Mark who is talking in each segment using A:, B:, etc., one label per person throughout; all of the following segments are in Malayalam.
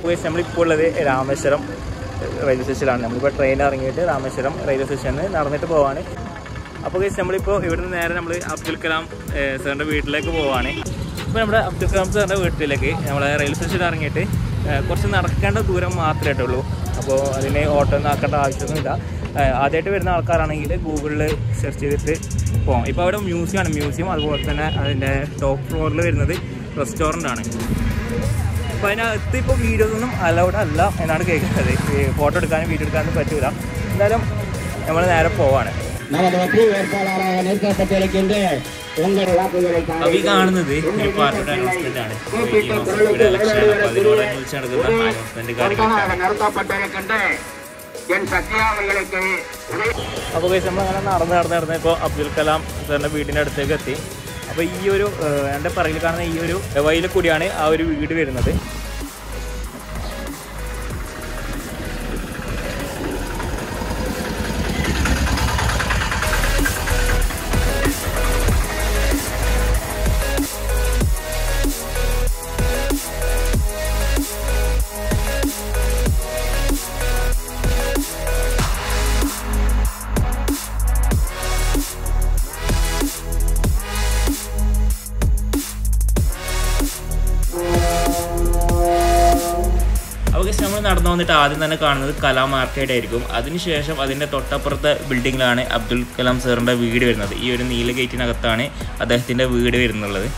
A: അപ്പോൾ നമ്മളിപ്പോൾ ഉള്ളത് രാമേശ്വരം റെയിൽവേ സ്റ്റേഷനിലാണ് നമ്മളിപ്പോൾ ട്രെയിൻ ഇറങ്ങിയിട്ട് രാമേശ്വരം റെയിൽവേ സ്റ്റേഷനിൽ നടന്നിട്ട് പോവാണ് അപ്പോൾ ഗൈസ് നമ്മളിപ്പോൾ ഇവിടുന്ന് നേരെ നമ്മൾ അബ്ദുൽ കലാം ഏഹ്, സാറിൻ്റെ വീട്ടിലേക്ക് പോവാണ് ഇപ്പോൾ നമ്മുടെ അബ്ദുൽ കലാം സാറിൻ്റെ വീട്ടിലേക്ക് നമ്മൾ റെയിൽവേ സ്റ്റേഷനിൽ ഇറങ്ങിയിട്ട് ഏഹ്, കുറച്ച് നടക്കേണ്ട ദൂരം മാത്രമേ ആയിട്ടുള്ളൂ അപ്പോൾ അതിന് ഓട്ടോ ഒന്നും ആക്കേണ്ട ആവശ്യമൊന്നുമില്ല ഏഹ്, ആദ്യമായിട്ട് വരുന്ന ആൾക്കാരാണെങ്കിൽ ഗൂഗിളിൽ സെർച്ച് ചെയ്തിട്ട് പോകാം ഇപ്പോൾ അവിടെ മ്യൂസിയമാണ് മ്യൂസിയം അതുപോലെ തന്നെ അതിൻ്റെ ടോപ്പ് ഫ്ലോറിൽ വരുന്നത് റെസ്റ്റോറൻ്റ് ആണ് അപ്പോൾ അതിനകത്ത് ഇപ്പോൾ വീഡിയോസ് ഒന്നും അലൗഡ് അല്ല എന്നാണ് കേൾക്കുന്നത് ഫോട്ടോ എടുക്കാനും വീഡിയോ എടുക്കാനും പറ്റൂല എന്തായാലും നമ്മൾ നേരെ പോവാണ്
B: நமது வெற்றி வேட்பாளராக நிறுத்தப்பட்டிருக்கின்ற உங்கள் வாக்குகளை
A: അപ്പോൾ ഈ കാണുന്നത് ഒരു പാർട്ടിയുടെ അനൗൺസ്മെന്റ് ആണ് ഈ മാസം ഇവിടെ ഇലക്ഷൻ ആണ് അപ്പോൾ അതിനോടനുബന്ധിച്ച് നടക്കുന്ന അനൗൺസ്മെന്റ് കാര്യങ്ങളൊക്കെ
B: நிறுத்தப்பட்டிருக்கின்ற என் சத்யா அவர்களுக்கு உதவி
A: അപ്പോൾ കേസ് നമ്മൾ അങ്ങനെ നടന്ന് നടന്ന് നടന്ന് ഇപ്പോൾ അബ്ദുൽ കലാം സാറിൻ്റെ വീടിൻ്റെ അടുത്തേക്ക് എത്തി അപ്പോൾ ഈ ഒരു ഏഹ്, എൻ്റെ പറയിൽ കാണുന്ന ഈ ഒരു വയലിൽ കൂടിയാണ് ആ ഒരു വീട് വരുന്നത് അപ്പോൾ കേസ് നമ്മൾ നടന്നു വന്നിട്ട് ആദ്യം തന്നെ കാണുന്നത് കലാം ആർക്കേഡ് ആയിരിക്കും അതിനുശേഷം അതിൻ്റെ തൊട്ടപ്പുറത്തെ ബിൽഡിങ്ങിലാണ് അബ്ദുൽ കലാം സാറിൻ്റെ വീട് വരുന്നത് ഈ ഒരു നീല ഗേറ്റിനകത്താണ് അദ്ദേഹത്തിൻ്റെ വീട് വരുന്നുള്ളത്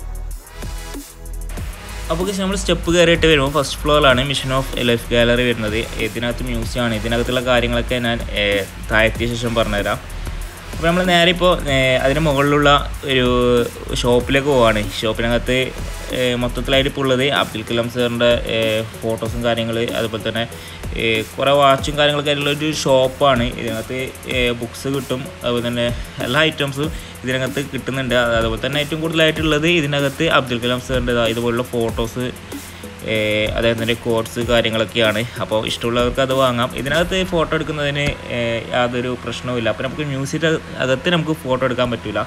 A: അപ്പോൾ കേസ് നമ്മൾ സ്റ്റെപ്പ് കയറിയിട്ട് വരുമ്പോൾ ഫസ്റ്റ് ഫ്ലോറിലാണ് മിഷൻ ഓഫ് ലൈഫ് ഗാലറി വരുന്നത് ഇതിനകത്ത് മ്യൂസിയമാണ് ഇതിനകത്തുള്ള കാര്യങ്ങളൊക്കെ ഞാൻ ഏഹ്, താഴെത്തിയ ശേഷം പറഞ്ഞുതരാം അപ്പോൾ നമ്മൾ നേരെ ഇപ്പോൾ അതിന് മുകളിലുള്ള ഒരു ഷോപ്പിലേക്ക് പോവാണ് ഷോപ്പിനകത്ത് ഏഹ്, മൊത്തത്തിലായിട്ട് ഇപ്പോൾ ഉള്ളത് അബ്ദുൽ കലാം സാറിൻ്റെ ഫോട്ടോസും കാര്യങ്ങൾ അതുപോലെ തന്നെ ഏഹ്, കുറേ വാച്ചും കാര്യങ്ങളൊക്കെ ആയിട്ടുള്ള ഒരു ഷോപ്പാണ് ഇതിനകത്ത് ബുക്സ് കിട്ടും അതുപോലെ തന്നെ എല്ലാ ഐറ്റംസും ഇതിനകത്ത് കിട്ടുന്നുണ്ട് അത് അതുപോലെ തന്നെ ഏറ്റവും കൂടുതലായിട്ടുള്ളത് ഇതിനകത്ത് അബ്ദുൽ കലാം സാറിൻ്റെ ഇതുപോലുള്ള ഫോട്ടോസ് ഏഹ് അദ്ദേഹത്തിൻ്റെ കോഡ്സ് കാര്യങ്ങളൊക്കെയാണ് അപ്പോൾ ഇഷ്ടമുള്ളവർക്ക് അത് വാങ്ങാം ഇതിനകത്ത് ഫോട്ടോ എടുക്കുന്നതിന് ഏഹ് യാതൊരു പ്രശ്നവുമില്ല അപ്പോൾ നമുക്ക് മ്യൂസിയത്തെ അകത്ത് നമുക്ക് ഫോട്ടോ എടുക്കാൻ പറ്റില്ല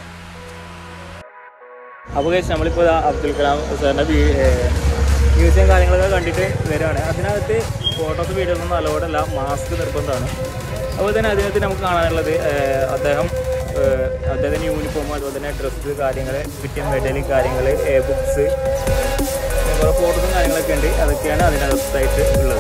A: അപ്പോൾ കഴിച്ച് നമ്മളിപ്പോൾ ദാ അബ്ദുൽ കലാം സാറിൻ്റെ മ്യൂസിയം കാര്യങ്ങളൊക്കെ കണ്ടിട്ട് വരികയാണ് അതിനകത്ത് ഫോട്ടോസ് വീഡിയോസ് ഒന്നും അലോഡല്ല മാസ്ക് നിർബന്ധമാണ് അതുപോലെ തന്നെ അതിനകത്ത് നമുക്ക് കാണാനുള്ളത് ഏഹ് അദ്ദേഹം ഏഹ് അദ്ദേഹത്തിൻ്റെ യൂണിഫോം അതുപോലെ തന്നെ ഡ്രസ്സ് കാര്യങ്ങൾ കിട്ടിയ മെഡൽ കാര്യങ്ങൾ ബുക്സ് കുറേ ഫോട്ടോസും കാര്യങ്ങളൊക്കെ ഉണ്ട് അതൊക്കെയാണ് അതിനകത്തായിട്ട് ഉള്ളത്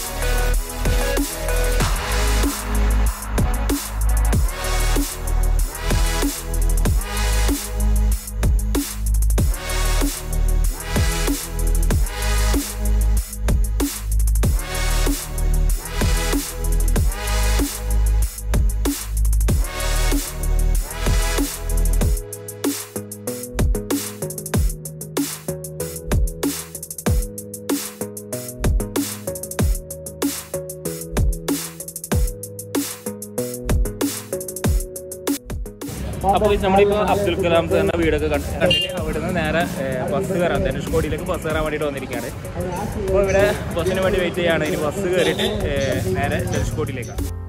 A: അപ്പോൾ നമ്മളിപ്പോൾ അബ്ദുൽ കലാം സാറിൻ്റെ വീടൊക്കെ കണ്ട് കണ്ടിട്ട് അവിടെ നിന്ന് നേരെ ഏഹ്, ബസ് കയറാൻ ധനുഷ്കോടിയിലേക്ക് ബസ് കയറാൻ വേണ്ടിയിട്ട് വന്നിരിക്കുകയാണ് അപ്പോൾ ഇവിടെ ബസ്സിന് വേണ്ടി വെയിറ്റ് ചെയ്യുകയാണ് ഇനി ബസ് കയറിയിട്ട് ഏഹ്, നേരെ ധനുഷ്കോടിയിലേക്കാണ്